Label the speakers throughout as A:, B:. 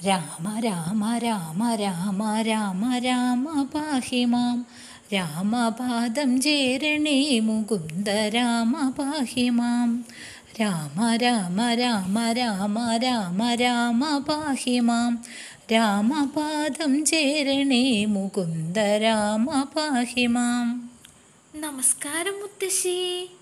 A: രാമ രാമ രാമ രാമ രാമ രാമ പാഹി മാം രാമപാദം ചേരണേ മുകുന്ദ രാമ പാഹി മാം രാമ രാമ രാമ രാമ രാമ രാമ പാഹി മാം രാമപാദം ചേരണേ മുകുന്ദ രാമ പാഹി മാം
B: നമസ്കാരം മുത്തശ്ശി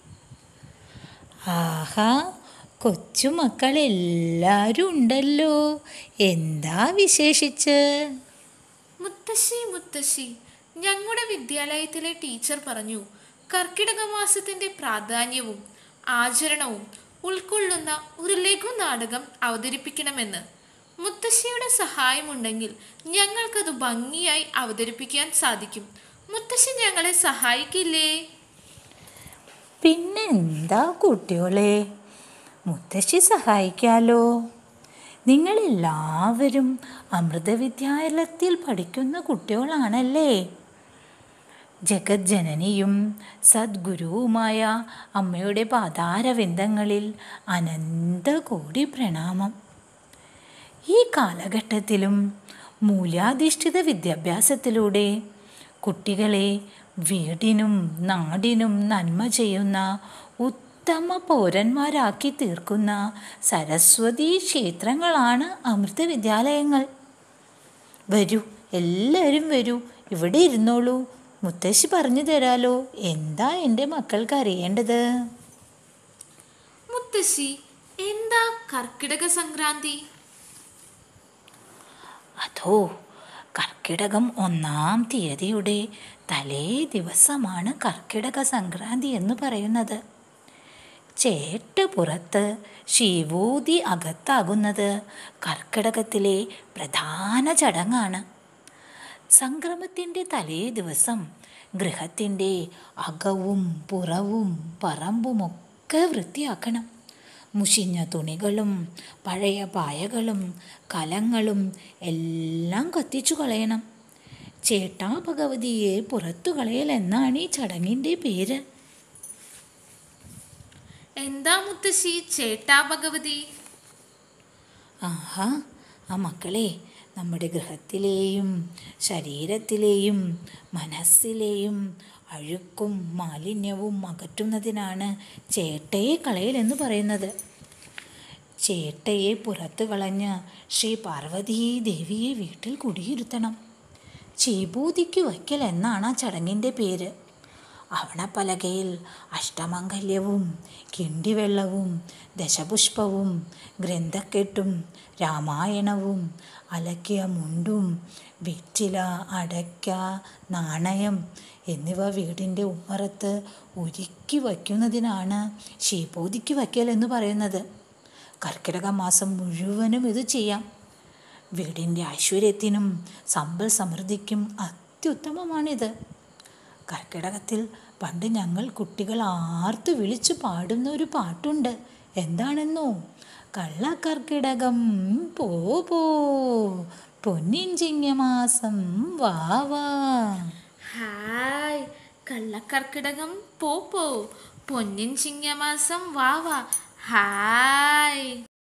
A: ആഹാ കൊച്ചുമക്കളെല്ലാവരും ഉണ്ടല്ലോ എന്താ വിശേഷിച്ച്
B: മുത്തശ്ശി മുത്തശ്ശി ഞങ്ങളുടെ വിദ്യാലയത്തിലെ ടീച്ചർ പറഞ്ഞു കർക്കിടക മാസത്തിന്റെ പ്രാധാന്യവും ആചരണവും ഉൾക്കൊള്ളുന്ന ഒരു ലഘു നാടകം അവതരിപ്പിക്കണമെന്ന് മുത്തശ്ശിയുടെ സഹായമുണ്ടെങ്കിൽ ഞങ്ങൾക്കത് ഭംഗിയായി അവതരിപ്പിക്കാൻ സാധിക്കും മുത്തശ്ശി ഞങ്ങളെ സഹായിക്കില്ലേ
A: പിന്നെന്താ കുട്ടികളെ മുത്തശ്ശി സഹായിക്കാലോ നിങ്ങളെല്ലാവരും അമൃതവിദ്യാലയത്തിൽ പഠിക്കുന്ന കുട്ടികളാണല്ലേ ജഗജ്ജനനിയും സദ്ഗുരുവുമായ അമ്മയുടെ പാതാരവിന്ദങ്ങളിൽ അനന്തകോടി പ്രണാമം ഈ കാലഘട്ടത്തിലും മൂല്യാധിഷ്ഠിത വിദ്യാഭ്യാസത്തിലൂടെ കുട്ടികളെ വീടിനും നാടിനും നന്മ ചെയ്യുന്ന ഉത്തമ പൗരന്മാരാക്കി തീർക്കുന്ന സരസ്വതി ക്ഷേത്രങ്ങളാണ് അമൃത വിദ്യാലയങ്ങൾ വരൂ എല്ലാവരും വരൂ ഇവിടെ ഇരുന്നോളൂ മുത്തശ്ശി പറഞ്ഞു തരാലോ എന്താ എൻ്റെ മക്കൾക്ക് അറിയേണ്ടത്
B: മുത്തശ്ശി എന്താ കർക്കിടക സംക്രാന്തി
A: അതോ കർക്കിടകം ഒന്നാം തീയതിയുടെ തലേ ദിവസമാണ് കർക്കിടക സംക്രാന്തി എന്ന് പറയുന്നത് ചേട്ട് പുറത്ത് ശിവൂതി അകത്താകുന്നത് കർക്കിടകത്തിലെ പ്രധാന ചടങ്ങാണ് സംക്രമത്തിൻ്റെ തലേ ദിവസം ഗൃഹത്തിൻ്റെ അകവും പുറവും പറമ്പുമൊക്കെ വൃത്തിയാക്കണം മുഷിഞ്ഞ തുണികളും പഴയ പായകളും കലങ്ങളും എല്ലാം കത്തിച്ചു കളയണം ചേട്ടാ ഭഗവതിയെ പുറത്തു കളയൽ എന്നാണ് ഈ ചടങ്ങിൻ്റെ പേര്
B: എന്താ മുത്തശ്ശി ചേട്ടാ ഭഗവതി
A: ആഹാ ആ മക്കളെ നമ്മുടെ ഗൃഹത്തിലെയും ശരീരത്തിലെയും മനസ്സിലെയും അഴുക്കും മാലിന്യവും അകറ്റുന്നതിനാണ് ചേട്ടയെ കളയൽ എന്ന് പറയുന്നത് ചേട്ടയെ പുറത്തു കളഞ്ഞ് ശ്രീ പാർവതീ ദേവിയെ വീട്ടിൽ കുടിയിരുത്തണം ചീബൂതിക്ക് വയ്ക്കൽ എന്നാണ് ആ ചടങ്ങിൻ്റെ പേര് അവണപ്പലകയിൽ അഷ്ടമംഗല്യവും കിണ്ടിവെള്ളവും ദശപുഷ്പവും ഗ്രന്ഥക്കെട്ടും രാമായണവും അലക്കിയ മുണ്ടും വെറ്റില അടയ്ക്ക നാണയം എന്നിവ വീടിൻ്റെ ഉമ്മറത്ത് ഒരുക്കി വയ്ക്കുന്നതിനാണ് ശീബോധിക്ക് വയ്ക്കൽ എന്ന് പറയുന്നത് കർക്കിടക മാസം മുഴുവനും ഇത് ചെയ്യാം വീടിൻ്റെ ഐശ്വര്യത്തിനും സമ്പൽ സമൃദ്ധിക്കും അത്യുത്തമമാണിത് കർക്കിടകത്തിൽ പണ്ട് ഞങ്ങൾ കുട്ടികൾ ആർത്തു വിളിച്ചു പാടുന്ന ഒരു പാട്ടുണ്ട് എന്താണെന്നോ കള്ളക്കർക്കിടകം പോ പോ പൊന്നിൻ ചിങ്ങമാസം വാ വാ
B: ഹായ് കള്ളക്കർക്കിടകം പോ പോ പൊന്നിൻ ചിങ്ങമാസം വാ വാ ഹായ്